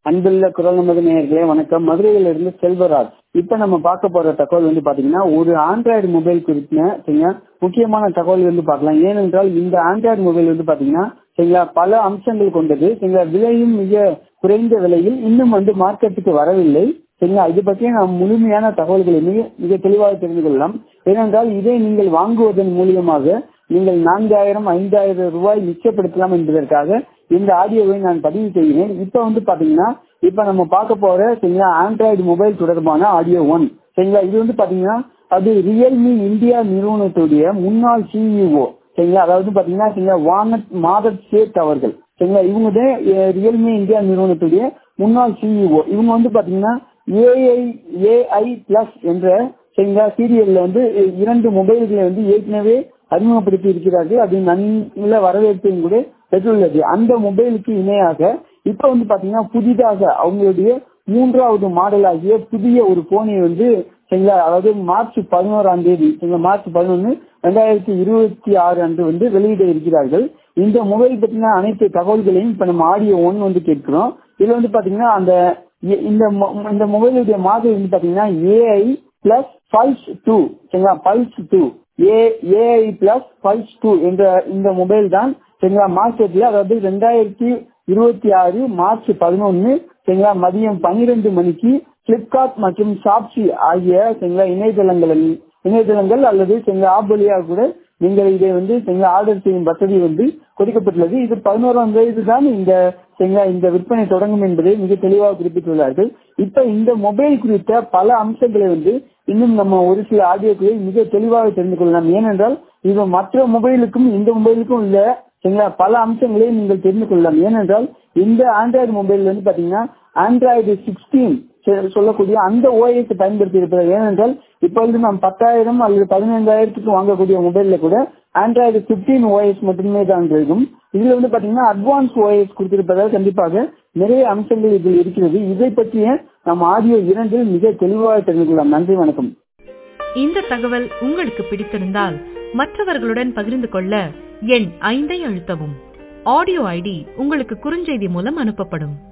அன்புள்ள குரல் நமது நேயர்களே வணக்கம் மதுரையில இருந்து செல்வராஜ் இப்ப நம்ம பார்க்க போற தகவல் வந்து பாத்தீங்கன்னா ஒரு ஆண்ட்ராய்டு மொபைல் குறித்த சரிங்களா முக்கியமான தகவல் வந்து பார்க்கலாம் ஏனென்றால் இந்த ஆண்ட்ராய்டு மொபைல் வந்து பாத்தீங்கன்னா சரிங்களா பல அம்சங்கள் கொண்டது சரிங்களா விலையும் மிக குறைந்த விலையில் இன்னும் வந்து மார்க்கெட்டுக்கு வரவில்லை சரிங்களா இது பற்றிய நாம் முழுமையான தகவல்களை மிக மிக தெளிவாக தெரிந்து கொள்ளலாம் ஏனென்றால் இதை நீங்கள் வாங்குவதன் மூலியமாக நீங்கள் நான்காயிரம் ஐந்தாயிரம் ரூபாய் மிச்சப்படுத்தலாம் என்பதற்காக இந்த ஆடியோவை நான் பதிவு செய்கிறேன் இப்ப வந்து பாத்தீங்கன்னா இப்ப நம்ம பார்க்க போற சரிங்களா ஆண்ட்ராய்டு மொபைல் தொடர்பான ஆடியோ ஒன் சரிங்களா இது வந்து பாத்தீங்கன்னா அது ரியல்மி இந்தியா நிறுவனத்துடைய முன்னாள் சிஇஓ சரிங்களா அதாவது பாத்தீங்கன்னா சரிங்களா வானத் மாதத் சேத் அவர்கள் சரிங்களா இவங்க தான் ரியல்மி இந்தியா நிறுவனத்துடைய முன்னாள் சிஇஓ இவங்க வந்து பாத்தீங்கன்னா ஏஐ ஏஐ பிளஸ் என்ற சரிங்களா சீரியல்ல வந்து இரண்டு மொபைல்களை வந்து ஏற்கனவே அறிமுகப்படுத்தி இருக்கிறார்கள் அது நல்ல வரவேற்பையும் கூட பெற்றுள்ளது அந்த மொபைலுக்கு இணையாக இப்ப வந்து பாத்தீங்கன்னா புதிதாக அவங்களுடைய மூன்றாவது மாடல் ஆகிய புதிய ஒரு போனை வந்து சரிங்களா அதாவது மார்ச் பதினோராம் தேதி சரிங்களா மார்ச் பதினொன்னு ரெண்டாயிரத்தி இருபத்தி ஆறு அன்று வந்து வெளியிட இருக்கிறார்கள் இந்த மொபைல் பற்றின அனைத்து தகவல்களையும் இப்ப நம்ம ஆடியோ ஒன் வந்து கேட்கிறோம் இதுல வந்து பாத்தீங்கன்னா அந்த இந்த இந்த மொபைலுடைய மாடல் வந்து பாத்தீங்கன்னா ஏஐ பிளஸ் பல்ஸ் டூ சரிங்களா பல்ஸ் டூ ஏ ஏஐ பிளஸ் பல்ஸ் டூ என்ற இந்த மொபைல் தான் சரிங்களா மார்க்கெட்ல அதாவது ரெண்டாயிரத்தி இருபத்தி ஆறு மார்ச் பதினொன்னு சரிங்களா மதியம் பன்னிரண்டு மணிக்கு பிளிப்கார்ட் மற்றும் ஷாப்சி ஆகிய சரிங்களா இணையதளங்கள் இணையதளங்கள் அல்லது சரிங்களா ஆப் வழியாக கூட நீங்கள் இதை வந்து சரிங்களா ஆர்டர் செய்யும் வசதி வந்து கொடுக்கப்பட்டுள்ளது இது பதினோராம் தேதி தான் இந்த சரிங்களா இந்த விற்பனை தொடங்கும் என்பதை மிக தெளிவாக குறிப்பிட்டுள்ளார்கள் இப்ப இந்த மொபைல் குறித்த பல அம்சங்களை வந்து இன்னும் நம்ம ஒரு சில ஆடியோக்களை மிக தெளிவாக தெரிந்து கொள்ளலாம் ஏனென்றால் இது மற்ற மொபைலுக்கும் இந்த மொபைலுக்கும் உள்ள சரிங்களா பல அம்சங்களை நீங்கள் தெரிந்து கொள்ளலாம் ஏனென்றால் இந்த ஆண்ட்ராய்டு மொபைல் வந்து பாத்தீங்கன்னா ஆண்ட்ராய்டு சிக்ஸ்டீன் சொல்லக்கூடிய அந்த ஓஎஸ் பயன்படுத்தி இருப்பது ஏனென்றால் இப்பொழுது நாம் பத்தாயிரம் அல்லது பதினைந்தாயிரத்துக்கு வாங்கக்கூடிய மொபைல்ல கூட ஆண்ட்ராய்டு பிப்டீன் ஓஎஸ் மட்டுமே தான் இருக்கும் இதுல வந்து பாத்தீங்கன்னா அட்வான்ஸ் ஓஎஸ் கொடுத்திருப்பதால் கண்டிப்பாக நிறைய அம்சங்கள் இதில் இருக்கிறது இதை பற்றிய நம் ஆடியோ இரண்டில் மிக தெளிவாக தெரிந்து கொள்ளலாம் நன்றி வணக்கம் இந்த தகவல் உங்களுக்கு பிடித்திருந்தால் மற்றவர்களுடன் பகிர்ந்து கொள்ள எண் ஐந்தை அழுத்தவும் ஆடியோ ஐடி உங்களுக்கு குறுஞ்செய்தி மூலம் அனுப்பப்படும்